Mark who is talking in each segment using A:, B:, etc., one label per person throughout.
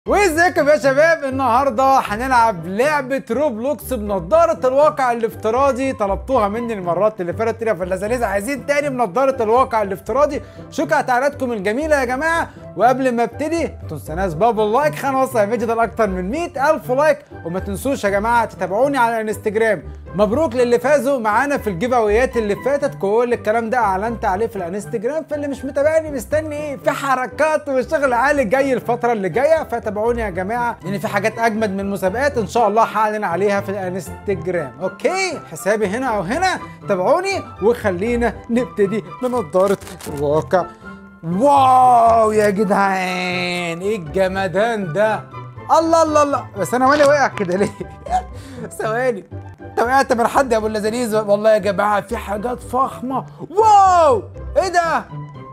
A: وازيكم يا شباب النهارده هنلعب لعبه روبلوكس بنضاره الواقع الافتراضي طلبتوها مني المرات اللي فاتت يا فلازاليز عايزين تاني بنضاره الواقع الافتراضي شكرا تعليقاتكم الجميله يا جماعه وقبل ما ابتدي ما تنسوناش باب اللايك خلينا نوصل الفيديو ده لاكتر من 100000 لايك وما تنسوش يا جماعه تتابعوني على الانستجرام مبروك للي فازوا معانا في الجيف اويات اللي فاتت كل الكلام ده اعلنت عليه في الانستجرام فاللي مش متابعني مستني ايه في حركات وشغل عالي جاي الفتره اللي جايه فتابعوني يا جماعه لان في حاجات اجمد من مسابقات ان شاء الله هعلن عليها في الانستجرام اوكي حسابي هنا او هنا تابعوني وخلينا نبتدي بنضاره الواقع واو يا جدعان ايه الجمدان ده الله الله الله بس انا مالي واقع كده ليه ثواني انت وقعت من حد يا ابو اللذيذ والله يا جماعه في حاجات فخمه واو ايه ده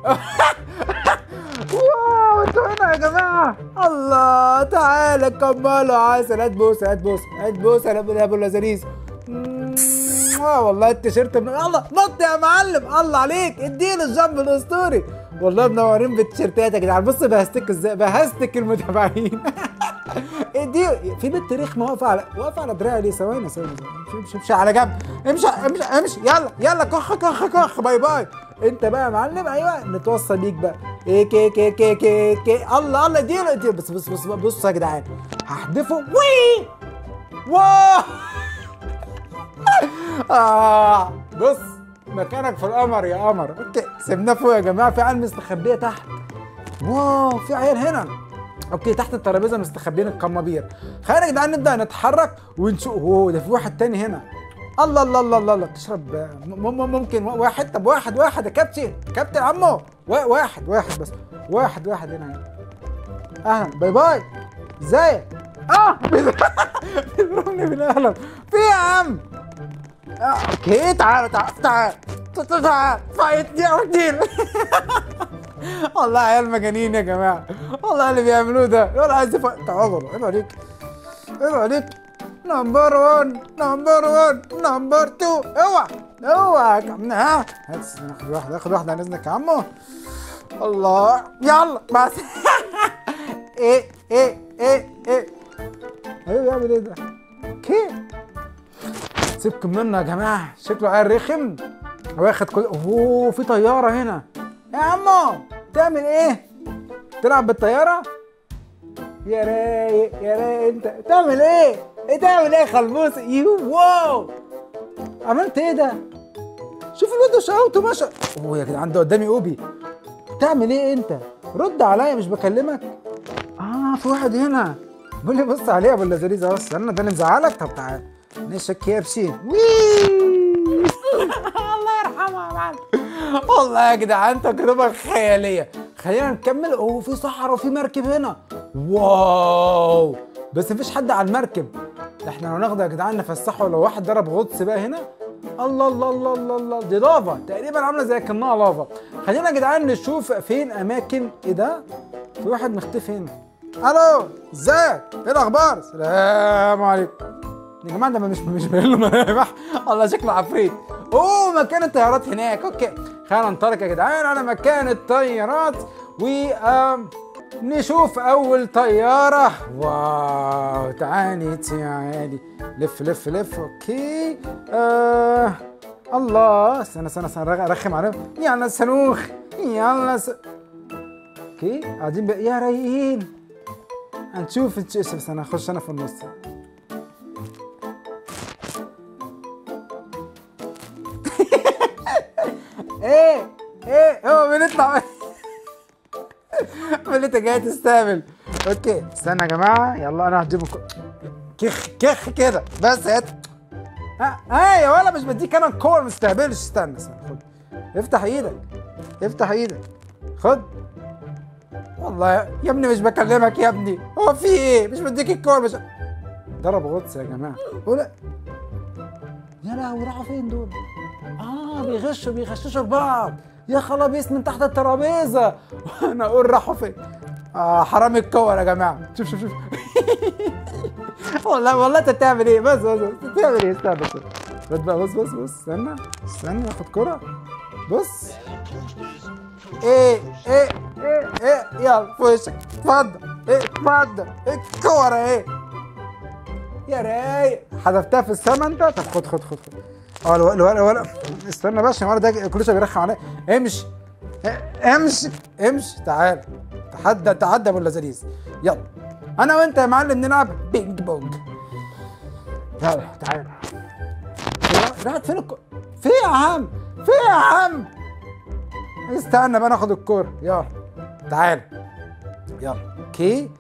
A: واو انتوا هنا يا جماعه الله تعالى كملوا عسل هات بوسه هات بوسه هات بوسه يا ابو اللذيذ اه والله التيشيرت من... الله نط يا معلم الله عليك اديله الجنب الاسطوري والله منورين بالتيشيرتات يا جدعان بص بهستك ازاي بهستك المتابعين ادي في بنت رخمه واقفه على واقفه على دراعي ليه ثواني ثواني امشي امشي امشي على جنب امشي امشي امشي يلا يلا كخ كخ كخ باي باي انت بقى يا معلم ايوه نتوصل بيك بقى ايه كي كي كي كي كي الله الله اديله اديله بس بص بص بص يا جدعان هحدفه وي واو آه بص مكانك في القمر يا قمر اوكي سيبناه فوق يا جماعه في عيال مستخبيه تحت واو في عيال هنا اوكي تحت الترابيزه مستخبيين القمابير خلينا يا جدعان نبدا نتحرك ونشوف اوه ده في واحد تاني هنا الله الله الله الله الله تشرب ممكن واحد طب واحد واحد يا كابتن كابتن عمو واحد واحد بس واحد واحد هنا اهلا باي باي ازيك اه بيضربني بالقلم في يا عم اوكي تعال تعال تعال تعال فايتني او ديل والله عيال مجانين يا جماعه والله اللي بيعملوه ده ولا عايز يفايت تعالوا عيب عليك عيب عليك نمبر 1 نمبر 1 نمبر 2 اوعى اوعى ها هات واحد اخد واحده عن اذنك يا عمو الله يلا بس ايه ايه ايه ايه ايوه بيعمل ايه ده اوكي سيبكم منه يا جماعه شكله عيل رخم واخد كل اوه في طياره هنا يا عمو تعمل ايه تلعب بالطياره يا رايق يا رايق انت تعمل ايه ايه تعمل ايه خلبوس يو واو عملت ايه ده شوف الواد شاوته ما شاء اوه يا جدعان ده قدامي اوبي تعمل ايه انت رد عليا مش بكلمك اه في واحد هنا بيقول لي بص عليه يا ابو اللذيذ اهو استنى ده اللي مزعلك طب تعال نشك كيبسي الله يرحمه يا معلم والله يا جدعان تجربه خياليه خلينا نكمل اوه في صحراء وفي مركب هنا واو بس مفيش حد على المركب ده احنا لو ناخده يا جدعان نفسحه لو واحد ضرب غطس بقى هنا الله الله الله الله الله دي لافا تقريبا عامله زي كانها لافا خلينا يا جدعان نشوف فين اماكن ايه ده في واحد مختفي هنا الو ازيك ايه الاخبار السلام عليكم يا جماعه ده مش مش باين له ملامح الله شكله عفريت اوه مكان الطيارات هناك اوكي خلينا ننطلق يا جدعان على مكان الطيارات و نشوف اول طياره واو تعالي تعالي لف لف لف اوكي آه الله استنى استنى استنى ارخم عليهم يلا صاروخ يلا س... اوكي قاعدين ب... يا رايقين هنشوف نشوف بس انا اخش انا في النص ايه ايه هو بنطلع اللي انت جاي تستقبل اوكي استنى يا جماعه يلا انا هجيبه كخ كخ كده بس هات ها ها يا ولا مش بديك انا الكور ما تستهبلش استنى استنى خد افتح ايدك افتح ايدك خد والله يا ابني مش بكلمك يا ابني هو في ايه مش بديك الكور مش ضرب غطس يا جماعه ولا يا لهوي راحوا فين دول اه بيغشوا بيغششوا بعض يا خلابيس من تحت الترابيزه وانا اقول راحوا فين اه حرامي الكور يا جماعه شوف شوف شوف والله والله انت بتعمل ايه بس بس بس بتعمل ايه استنى بس بس بقى بص بص بص استنى استنى اخد كرة بص ايه ايه ايه ايه يلا في وشك اتفضل ايه اتفضل ايه الكور ايه يا رايق حذفتها في السما انت طب خد خد خد خد اه الولد الولد الولد استنى بس الولد ده كل شويه بيرخم عليا امشي اه، امشي امشي تعال تحدى تعدى ابو اللذيذ يلا انا وانت يا معلم نلعب بينج بونج يلا تعال راحت فين الكورة؟ في يا عم في يا عم استنى بقى ناخد الكورة يلا تعال يلا اوكي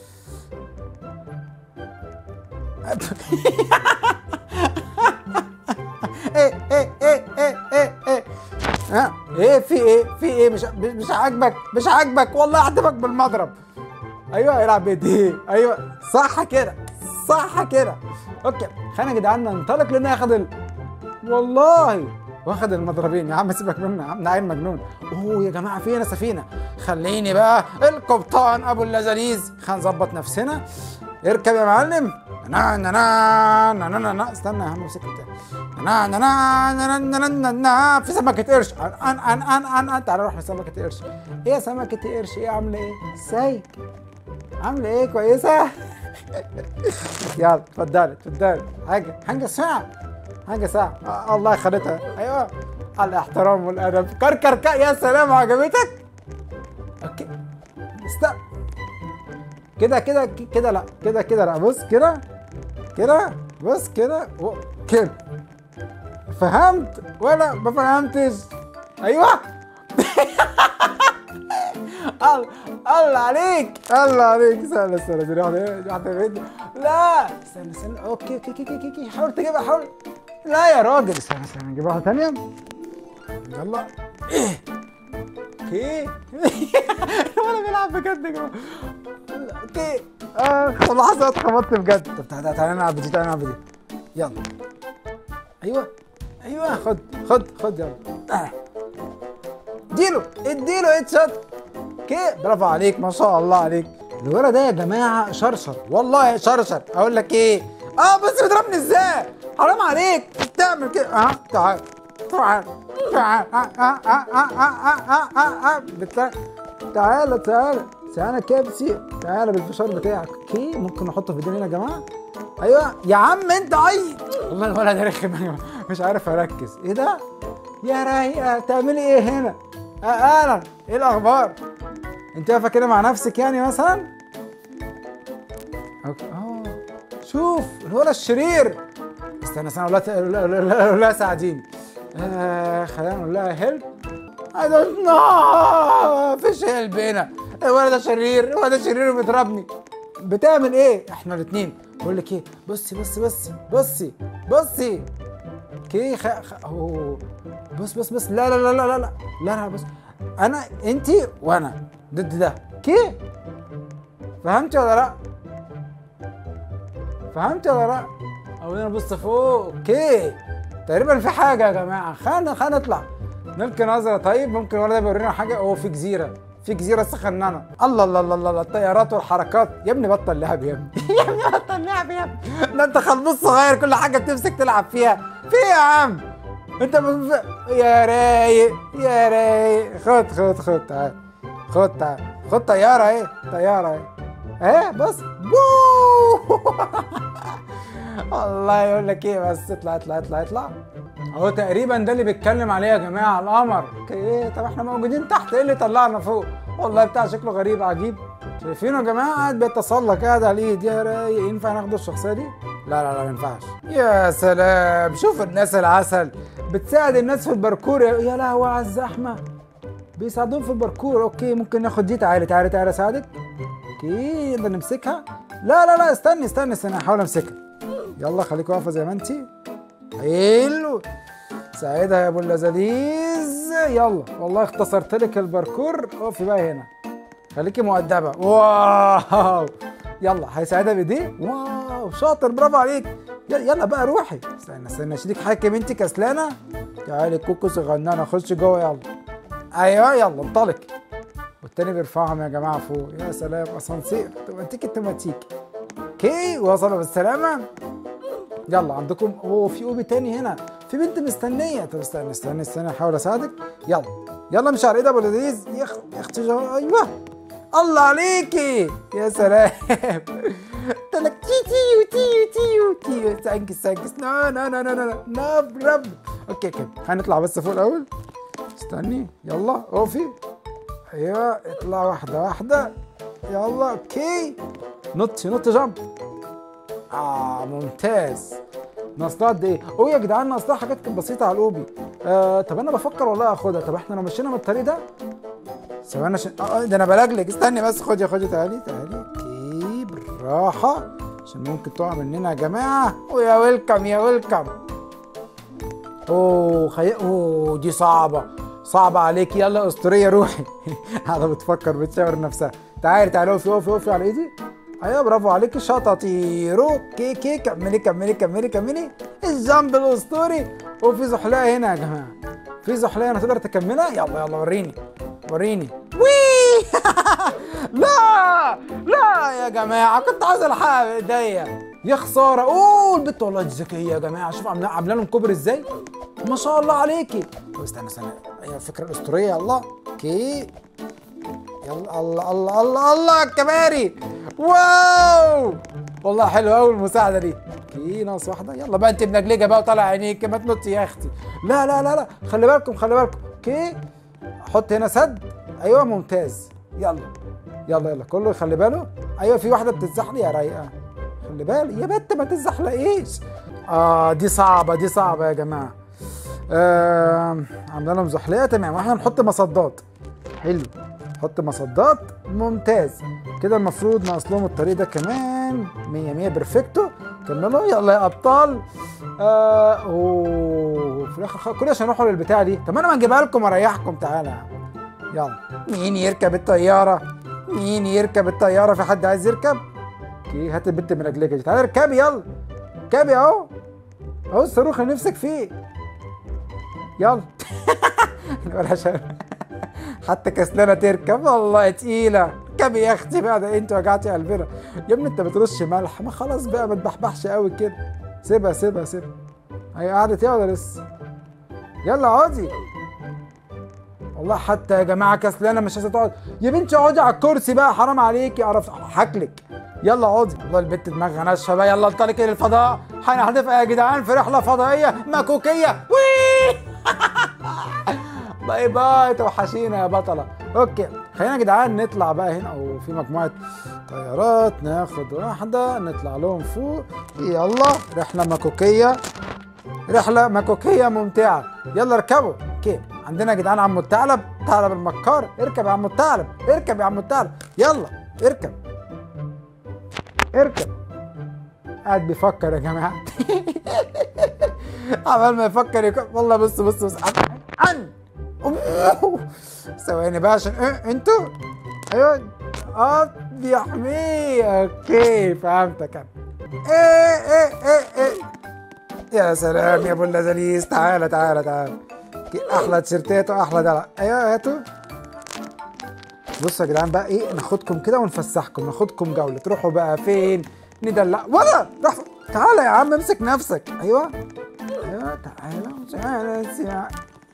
A: ايه ايه ايه ايه ايه ايه ها ايه في ايه في ايه مش مش عاجبك مش عاجبك والله اعدمك بالمضرب ايوه العب بايديه ايوه صح كده صح كده اوكي خلينا يا جدعان ننطلق لانه ياخد ال... والله واخد المضربين يا عم سيبك منه يا عم ده عيل مجنون اوه يا جماعه في هنا سفينه خليني بقى القبطان ابو اللذاذيز خلينا نظبط نفسنا اركب يا معلم نا نا نا نا نا نا نا استنى يا عم امسك نا نا نا نا نا نا نا نا في سمكة قرش ان ان ان ان ان تعالى نروح لسمكة قرش ايه يا سمكة قرش ايه عاملة ايه؟ ازيك؟ عاملة ايه كويسة؟ يلا اتفضلي اتفضلي حاجة حاجة ساعة حاجة ساعة آه الله خدتها ايوه الاحترام والادب كركر كا يا سلام عجبتك؟ اوكي استنى كده كده كده لا كده كده لا بص كده كده بص كده و- كده فهمت ولا ما فهمتش ايوه الله الله عليك الله عليك استنى استنى استنى واحدة واحدة فيديو لا استنى استنى اوكي اوكي اوكي اوكي اوكي حاول تجيبها حاول لا يا راجل استنى استنى نجيب واحدة تانية يلا اوكي ولا بيلعب بجد يا جماعة اوكي اه لحظة اتخبطت بجد طب تعالى تعالى نلعب بدي تعالى نلعب بدي يلا ايوه ايوه خد خد خد يلا آه. اديله اديله هيد شوت اوكي برافو عليك ما شاء الله عليك الولد ده يا جماعه شرشر والله شرشر اقول لك ايه اه بص بيضربني ازاي حرام عليك بتعمل كده اه تعال تعال تعال آه آه آه آه آه آه آه آه بتلا- تعالى تعالى تعالى كابسي تعالى بالفشار بتاعك اوكي ممكن نحطه في ايدينا هنا يا جماعه ايوه يا عم انت عيط والله الولد رخم يا جماعة. مش عارف اركز ايه ده يا رايقه تعملي ايه هنا آه اهلا ايه الاخبار انت واقفه كده مع نفسك يعني مثلا اوكي اه شوف الولد الشرير استنى استنى ولا لا لا لا لا ساعديني آه خلينا نقول لها هيلب I don't know مفيش هيلب هنا الولد ده شرير الولد ده شرير وبيضربني بتعمل ايه احنا الاثنين بقول لك ايه بصي بصي بصي بصي بصي اوكي خ... خ... أوه. بص بص بص لا لا لا لا لا لا لا لا بص انا انت وانا ضد ده اوكي فهمت ولا لا فهمت ولا لا او انا بص فوق اوكي تقريبا في حاجه يا جماعه خلينا خلينا نطلع نلقي نظره طيب ممكن الولد ده بيورينا حاجه هو في جزيره في جزيره سخنانه الله الله الله الله الطيارات والحركات يا ابني بطل لعب يا ابني يا ابني بطل لعب يا ابني ده انت خلبوص صغير كل حاجه بتمسك تلعب فيها في إيه يا عم انت ب... يا رايق يا رايق خد خد خد تعال خد تعال خد طياره ايه طياره ايه ايه بص بوو الله يقول لك ايه بس اطلع اطلع اطلع اطلع اهو تقريبا ده اللي بيتكلم عليه يا جماعه القمر ايه طب احنا موجودين تحت ايه اللي طلعنا فوق والله بتاع شكله غريب عجيب شايفينه يا جماعه قاعد بيتسلق قاعد على الايد يا رايق ينفع ناخد الشخصيه دي لا لا لا ما ينفعش يا سلام شوف الناس العسل بتساعد الناس في الباركور يا يا لهوي على الزحمه بيساعدوهم في الباركور اوكي ممكن ناخد دي تعالي تعالي تعالي اساعدك اوكي نقدر نمسكها لا لا لا استني استني استني هحاول امسكها يلا خليك واقفه زي ما انتي حلو ساعدها يا ابو اللذاذيز يلا والله اختصرت لك الباركور اقفي بقى هنا خليكي مؤدبه واو يلا هيساعدها بايديه واو شاطر برافو عليك يلا يلا بقى روحي استنى استنى اشيلك حاجه بنتي كسلانه تعالي كوكو صغننه خش جوه يلا ايوه يلا انطلق والتاني بيرفعهم يا جماعه فوق يا سلام اسانسير توماتيكي توماتيكي اوكي وصلوا بالسلامه يلا عندكم اوه في اوبي تاني هنا في بنت مستنيه طب استنى استنى استنى احاول اساعدك يلا يلا مش على ايد ابو لذيذ يا اخ يا اختي جو- ايوه الله عليكي يا سلام تلك تي تيو تيو تيو تيو ثانكس ثانكس نو نو نو نو نو نو رب اوكي اوكي هنطلع بس فوق الاول استني يلا اوفي ايوه اطلع واحده واحده يلا اوكي نط نط جامب اه ممتاز ناقصها قد ايه؟ اوه يا جدعان ناقصها حاجات كانت بسيطه على الاوبي آه طب انا بفكر والله اخدها طب احنا لو مشينا من الطريق ده ثواني عشان اه ده انا بلجلج استني بس خدي خدي تعالي تعالي اوكي بالراحه عشان ممكن تقع مننا يا جماعه ويا ويلكم يا ويلكم اوه خي... اوه دي صعبه صعبه عليك يلا اسطوريه روحي قاعده بتفكر بتشاور نفسها تعالي تعالي اقفي اقفي اقفي على ايدي ايوه برافو عليكي شطاطيرو كي كي كملي كملي كملي كملي الجنب الاسطوري وفي زحلقه هنا يا جماعه في زحلقه هنا تقدر تكملها يلا يلا وريني وريني وي لا لا يا جماعه كنت عايز الحقها بايديا يا خساره اوه البت والله دي ذكيه يا جماعه شوف عامله عامله لهم كوبري ازاي ما شاء الله عليكي طب استنى استنى ايوه الفكره الاسطوريه يلا اوكي يلا الله الله الله الله على الكباري واو والله حلو قوي المساعده دي اوكي ناقص واحده يلا بقى انت بنجلجه بقى وطالع عينيك ما تنطي يا اختي لا لا لا لا خلي بالكم خلي بالكم اوكي حط هنا سد ايوه ممتاز يلا يلا يلا كله يخلي باله ايوه في واحده بتتزحلق يا رايقه خلي بالك يا بت ما تتزحلقيش اه دي صعبه دي صعبه يا جماعه آه عامله لهم زحلقه تمام واحنا نحط مصدات حلو نحط مصدات ممتاز كده المفروض ناقص لهم الطريق ده كمان 100 100 بيرفكتو كملوا يلا يا ابطال آه اوه في الاخر خ- كل عشان نروحوا للبتاع دي طب انا ما اجيبها لكم اريحكم تعالى يا عم. يلا مين يركب الطياره مين يركب الطياره في حد عايز يركب اوكي هات البنت من رجليك دي تعالى اركبي يلا اركبي اهو اهو الصاروخ اللي نفسك فيه يلا ولا شر حتى كسلانه تركب والله تقيله اركبي يا اختي بقى ده انت وجعتي قلبنا يا ابني انت بترش ملح ما خلاص بقى ما تبحبحش قوي كده سيبها سيبها سيبها هي قعدت ايه ولا لسه يلا اقعدي والله حتى يا جماعه كسلانه مش عايزه تقعد يا بنتي اقعدي على الكرسي بقى حرام عليكي اعرف هاكلك يلا اقعدي والله البت دماغها ناشفه بقى يلا انطلقي للفضاء هنحدفها يا جدعان في رحله فضائيه مكوكيه وي باي باي توحشينا يا بطلة اوكي خلينا يا جدعان نطلع بقى هنا او في مجموعة طيارات ناخد واحدة نطلع لهم فوق يلا رحلة مكوكية رحلة مكوكية ممتعة يلا اركبوا اوكي عندنا يا جدعان عمو الثعلب ثعلب المكار اركب يا عمو الثعلب اركب يا عمو الثعلب يلا اركب اركب قاعد بيفكر يا جماعة عمال ما يفكر يك... والله بص بص بص عن عن أوه. ثواني بقى عشان إيه انتوا ايوه اه بيحميه اوكي فهمتك انا ايه ايه ايه ايه يا سلام يا ابو اللذيذ تعالى تعالى تعالى احلى تيشيرتات واحلى دلع ايوه هاتوا بصوا يا جدعان بقى ايه ناخدكم كده ونفسحكم ناخدكم جوله تروحوا بقى فين ندلع ولا روح تعالى يا عم امسك نفسك ايوه ايوه تعالى تعالى تعالى.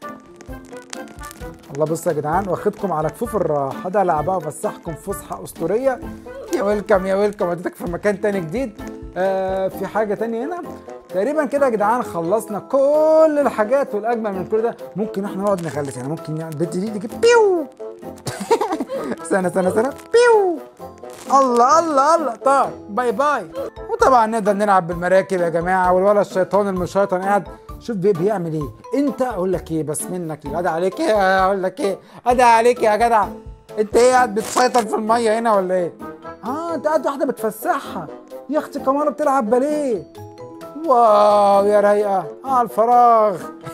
A: والله بصوا يا جدعان واخدكم على كفوف الراحه دلع بقى وفسحكم فسحه اسطوريه يا ويلكم يا ويلكم وديتك في مكان تاني جديد آه في حاجه تانية هنا تقريبا كده يا جدعان خلصنا كل الحاجات والاجمل من كل ده ممكن احنا نقعد نغلس يعني ممكن يعني البنت دي تجيب بيو سنه سنه سنه بيو الله الله الله طيب باي باي وطبعا نقدر نلعب بالمراكب يا جماعه والولد الشيطان المشيطن قاعد شوف بي بيعمل ايه انت اقول لك ايه بس منك ايه ادعي عليك ايه اقول لك ايه ادعي عليك يا جدع انت ايه قاعد بتسيطر في الميه هنا ولا ايه اه انت قاعد واحده بتفسحها يا اختي كمان بتلعب باليه واو يا رايقه اه الفراغ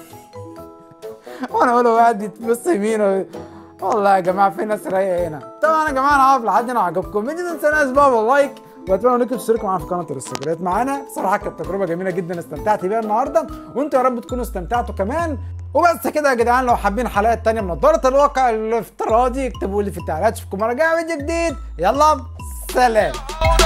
A: وانا اقول له قاعد يتبص يمين و- والله يا جماعه في ناس رايقه هنا طبعا يا جماعه انا عارف لحد هنا عجبكم ما تنسوناش بقى باللايك واتمنى انكم تشتركوا معانا في قناه الاستقرارات معانا بصراحه كانت تجربه جميله جدا استمتعت بيها النهارده وانتوا يا رب تكونوا استمتعتوا كمان وبس كده يا جدعان لو حابين حلقات تانية من نظارة الواقع الافتراضي اكتبوا لي في التعليقات اشوفكم مره جايه فيديو جديد يلا سلام